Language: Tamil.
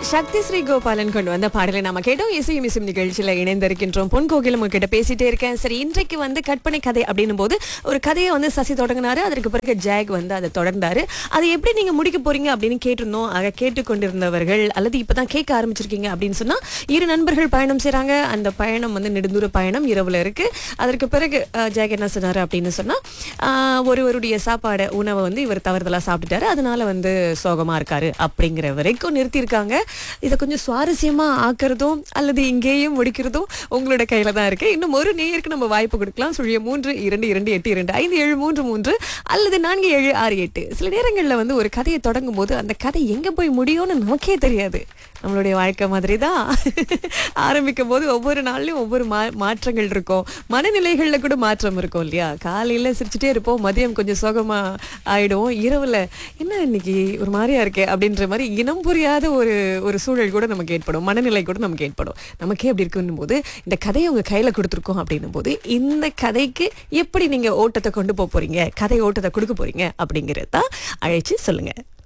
சக்தி ஸ்ரீ கோபாலன் கொண்டு வந்த பாடலை நாம கேட்டோம் இசை மிசும் நிகழ்ச்சியில இணைந்திருக்கின்றோம் பொன் கோகிலம் உங்ககிட்ட பேசிட்டே இருக்கேன் சரி இன்றைக்கு வந்து கற்பனை கதை அப்படின்னும் போது ஒரு கதையை வந்து சசி தொடங்கினாரு அதற்கு பிறகு ஜாக் வந்து அதை தொடர்ந்தாரு அதை எப்படி நீங்க முடிக்க போறீங்க அப்படின்னு கேட்டிருந்தோம் அதை கேட்டுக்கொண்டிருந்தவர்கள் அல்லது இப்பதான் கேட்க ஆரம்பிச்சிருக்கீங்க அப்படின்னு சொன்னா இரு நண்பர்கள் பயணம் செய்றாங்க அந்த பயணம் வந்து நெடுந்தூர பயணம் இரவுல இருக்கு அதற்கு பிறகு அஹ், ஜாக் என்ன சொன்னாரு அப்படின்னு சொன்னா ஆஹ், ஒருவருடைய சாப்பாடு உணவை வந்து இவர் தவறுதலா சாப்பிட்டுட்டாரு அதனால வந்து சோகமா இருக்காரு அப்படிங்கிற வரைக்கும் நிறுத்தியிருக்காங்க இதை கொஞ்சம் சுவாரஸ்யமா ஆக்குறதும் அல்லது இங்கேயும் முடிக்கிறதும் உங்களோட கையில தான் இருக்கு இன்னும் ஒரு நேயருக்கு நம்ம வாய்ப்பு கொடுக்கலாம் சுழிய மூன்று இரண்டு இரண்டு எட்டு இரண்டு ஐந்து ஏழு மூன்று மூன்று அல்லது நான்கு ஏழு ஆறு எட்டு சில நேரங்கள்ல வந்து ஒரு கதையை தொடங்கும் போது அந்த கதை எங்க போய் முடியும்னு நமக்கே தெரியாது நம்மளுடைய வாழ்க்கை மாதிரி தான் ஆரம்பிக்கும் போது ஒவ்வொரு நாள்லயும் ஒவ்வொரு மா மாற்றங்கள் இருக்கும் மனநிலைகள்ல கூட மாற்றம் இருக்கும் இல்லையா காலையில சிரிச்சுட்டே இருப்போம் மதியம் கொஞ்சம் சோகமா ஆயிடுவோம் இரவுல என்ன இன்னைக்கு ஒரு மாதிரியா இருக்கே அப்படின்ற மாதிரி இனம் புரியாத ஒரு ஒரு சூழல் கூட நமக்கு ஏற்படும் மனநிலை கூட நமக்கு ஏற்படும் நமக்கே அப்படி இருக்குன்னும் போது இந்த கதையை உங்க கையில கொடுத்துருக்கோம் அப்படின்னும் போது இந்த கதைக்கு எப்படி நீங்க ஓட்டத்தை கொண்டு போக போறீங்க கதை ஓட்டத்தை கொடுக்க போறீங்க அப்படிங்கறத அழைச்சு சொல்லுங்க